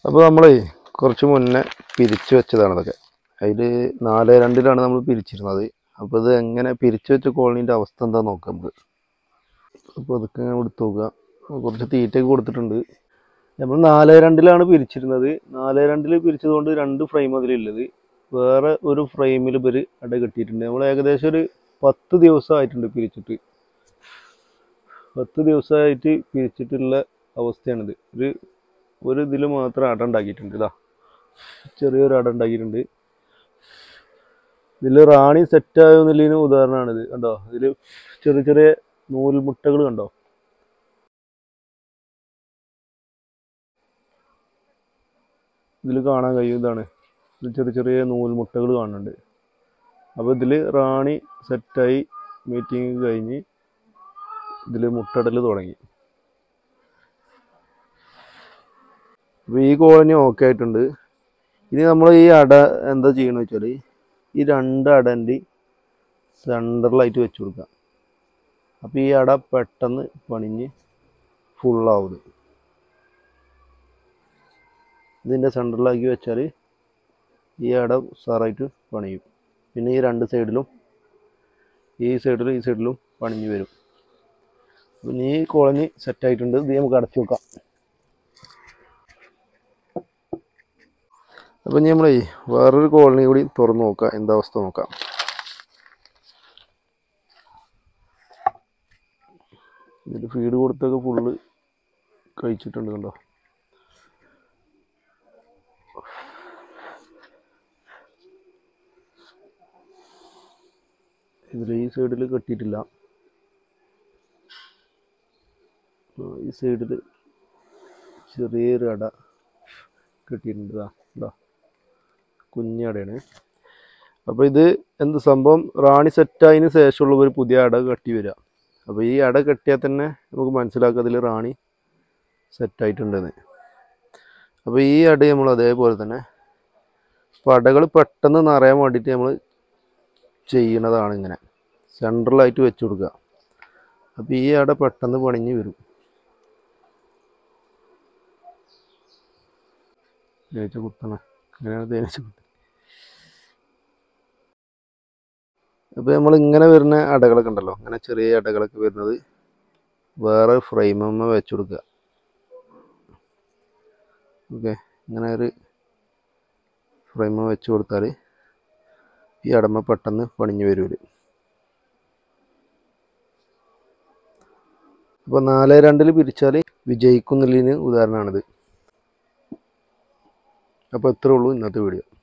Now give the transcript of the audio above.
അപ്പോൾ നമ്മളേ കുറച്ച് മുന്നേ പിരിച്ചു വെച്ചതാണ് ഇതൊക്കെ അതിൽ നാല് രണ്ടിലാണ് നമ്മൾ പിരിച്ചിരുന്നത് അപ്പോൾ ഇത് എങ്ങനെ പിരിച്ചു വെച്ച കോളനീൻ്റെ അവസ്ഥ എന്താ നോക്കാം നമുക്ക് അപ്പോൾ അതൊക്കെ ഇങ്ങനെ എടുത്ത് നോക്കുക കുറച്ച് തീറ്റയൊക്കെ കൊടുത്തിട്ടുണ്ട് നമ്മൾ നാല് രണ്ടിലാണ് പിരിച്ചിരുന്നത് നാല് രണ്ടിൽ പിരിച്ചതുകൊണ്ട് രണ്ട് ഫ്രെയിം അതിലുള്ളത് വേറെ ഒരു ഫ്രെയിമിൽ ഇവർ അട കെട്ടിയിട്ടുണ്ട് നമ്മൾ ഏകദേശം ഒരു പത്ത് ദിവസമായിട്ടുണ്ട് പിരിച്ചിട്ട് പത്ത് ദിവസമായിട്ട് പിരിച്ചിട്ടുള്ള അവസ്ഥയാണിത് ഒരു ഒരു ഇതിൽ മാത്രം അട ഉണ്ടാക്കിയിട്ടുണ്ട് ഇതാ ചെറിയൊരു അട ഉണ്ടാക്കിയിട്ടുണ്ട് ഇതിൽ റാണി സെറ്റ് ആയോന്നുള്ളതിന് ഉദാഹരണമാണിത് കണ്ടോ ഇതിൽ ചെറിയ ചെറിയ നൂൽമുട്ടകൾ കണ്ടോ ഇതിൽ കാണാൻ കഴിയും ഇതാണ് ഇതിൽ ചെറിയ ചെറിയ നൂൽമുട്ടകൾ കാണുന്നുണ്ട് അപ്പോൾ ഇതിൽ റാണി സെറ്റായി മീറ്റിംഗ് കഴിഞ്ഞ് ഇതിൽ മുട്ടടൽ തുടങ്ങി അപ്പോൾ ഈ കോളനി ഓക്കെ ആയിട്ടുണ്ട് ഇനി നമ്മൾ ഈ അട എന്താ ചെയ്യണമെന്ന് വെച്ചാൽ ഈ രണ്ട് അടൻ്റെ സെൻറ്ററിലായിട്ട് വെച്ച് കൊടുക്കുക അപ്പോൾ ഈ അട പെട്ടെന്ന് പണിഞ്ഞ് ഫുള്ളാവും ഇതിൻ്റെ സെൻറ്ററിലാക്കി വെച്ചാൽ ഈ അട ഉസാറായിട്ട് പണിയും പിന്നെ ഈ രണ്ട് സൈഡിലും ഈ സൈഡിലും ഈ സൈഡിലും പണിഞ്ഞ് വരും പിന്നെ ഈ കോളനി സെറ്റായിട്ടുണ്ട് ഇത് നമുക്ക് അടച്ചു വെക്കാം അപ്പം ഇനി നമ്മളേ വേറൊരു കോളനി കൂടി തുറന്ന് നോക്കാം എന്താ അവസ്ഥ നോക്കാം ഇതിൽ ഫീഡ് കൊടുത്തൊക്കെ ഫുള്ള് കഴിച്ചിട്ടുണ്ട് കണ്ടോ ഇതിൽ ഈ സൈഡിൽ കെട്ടിയിട്ടില്ല ആ, ഈ സൈഡിൽ ചെറിയൊരു അട കെട്ടിയിട്ടുണ്ട് ഇതാ ഇതാ കുഞ്ഞടയാണ് അപ്പോൾ ഇത് എന്ത് സംഭവം റാണി സെറ്റായതിന് ശേഷമുള്ള ഒരു പുതിയ അട കെട്ടി വരിക അപ്പോൾ ഈ അട കെട്ടിയാൽ തന്നെ നമുക്ക് മനസ്സിലാക്കാം അതിൽ റാണി സെറ്റായിട്ടുണ്ടെന്ന് അപ്പോൾ ഈ അട നമ്മൾ അതേപോലെ തന്നെ അപ്പോൾ അടകൾ പെട്ടെന്ന് നിറയാൻ വേണ്ടിയിട്ട് നമ്മൾ ചെയ്യണതാണ് ഇങ്ങനെ സെൻട്രലായിട്ട് വെച്ച് കൊടുക്കുക അപ്പോൾ ഈ അട പെട്ടെന്ന് പണിഞ്ഞ് വരും തേച്ച് കുത്തണം ഇങ്ങനെയാണ് തേച്ച് കുത്തണം അപ്പോൾ നമ്മൾ ഇങ്ങനെ വരുന്ന അടകളൊക്കെ ഉണ്ടല്ലോ ഇങ്ങനെ ചെറിയ അടകളൊക്കെ വരുന്നത് വേറെ ഫ്രെയിമമ്മ വെച്ച് കൊടുക്കുക ഓക്കെ ഇങ്ങനെ ഒരു ഫ്രെയിമ വെച്ച് കൊടുത്താൽ ഈ അടമ പെട്ടെന്ന് പണിഞ്ഞു വരൂല് അപ്പോൾ നാല് രണ്ടിൽ പിരിച്ചാൽ വിജയിക്കുന്നുള്ളതിന് ഉദാഹരണമാണിത് അപ്പോൾ ഇത്രേ ഉള്ളൂ ഇന്നത്തെ വീഡിയോ